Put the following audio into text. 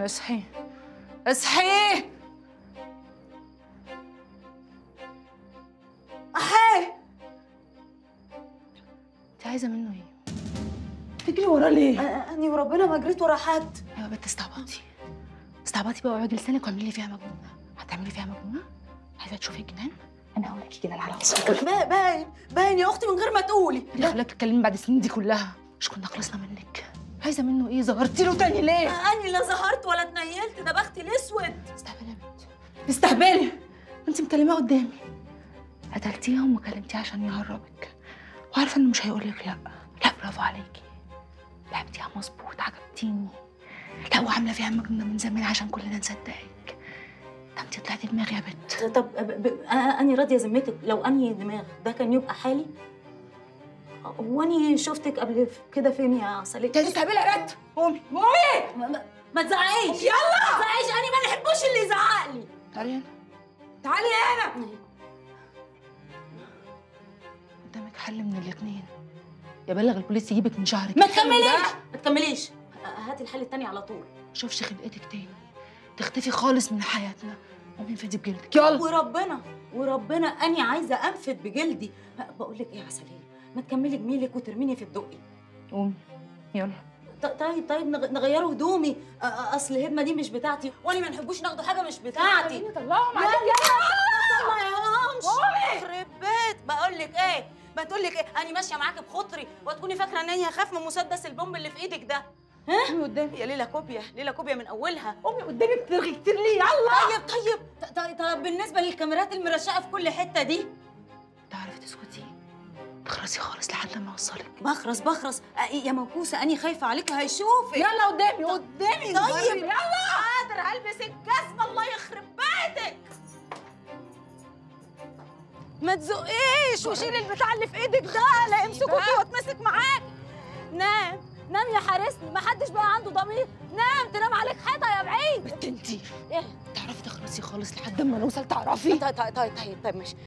اصحي اصحي احي انت عايزه منه ايه تجري ورا ليه اني وربنا ما جريت ورا حد ايوه بنت استعبطي استعبطي بقى واقعدي لسانك واعملي لي فيها مجنونه هتعملي فيها مجنونه عايزه تشوفي الجنان انا هقول لك كده على راسك با- باين باين يا اختي من غير ما تقولي اللي خلاك تتكلمي بعد السنين دي كلها مش كنا خلصنا منك عايزه منه ايه ظهرتي له تاني ليه اني لا ظهرت ولا اتنيلت ده بختي الاسود استهبلي يا بنت استهبلي انت مكلماه قدامي قتلتيها وما كلمتيه عشان يهربك وعارفه انه مش هيقول لك لا لا برافو عليكي لعبتيها مظبوط عجبتيني لا وعامله فيها مجنونه من زمان عشان كلنا نصدقك ده انت طلعتي دماغي يا بنت طب ب- ب- اني راضيه ذمتك لو اني دماغ ده كان يبقى حالي هو اني شفتك قبل كده فين يا عسلية انت تستهبلي يا بنت قومي قومي ما, ما, ما تزعقيش يلا ما تزعقيش اني ما نحبوش اللي يزعق لي تعالي هنا تعالي هنا قدامك حل من الاثنين يا بلغ البوليس يجيبك من شهرك ما تكمليش ما تكمليش هاتي الحل التاني على طول شوفش خلقتك تاني تختفي خالص من حياتنا قومي انفدي بجلدك يلا وربنا وربنا اني عايزه انفد بجلدي بقول لك ايه يا عسلية ما تكملي جميلك وترميني في الدقي قومي يلا ط- طيب طيب نغ- نغيره هدومي أ- أ- اصل الهدمه دي مش بتاعتي وانا ما نحبوش ناخدوا حاجه مش بتاعتي طلعهم لا لا ما يهمش يخرب بيت بقول لك ايه ما تقول لك ايه انا ماشيه معاكي بخطري وتكوني فاكره ان انا هخاف من مسدس البومب اللي في ايدك ده قومي قدامي يا ليله كوبيا ليله كوبيا من اولها قومي قدامي بترغي كتير ليه يلا طيب طيب ط- طيب طيب بالنسبه للكاميرات المرشقه في كل حته دي تعرفي تسكتي تخرسي خالص لحد ما اوصلك بخرس بخرس أ- يا موكوسه اني خايفه عليك وهيشوفك يلا قدامي قدامي طيب يلا قادر هلبس الجزمه الله يخرب بيتك ما تزقيش وشيل البتاع اللي في ايدك ده لا يمسكوكي واتمسك معاك نام نام يا حارسني ما حدش بقى عنده ضمير نام تنام عليك حيطه يا بعيد بنت انتي ايه تعرفي تخرسي خالص لحد ما نوصل تعرفي طيب طيب طيب طيب طيب ماشي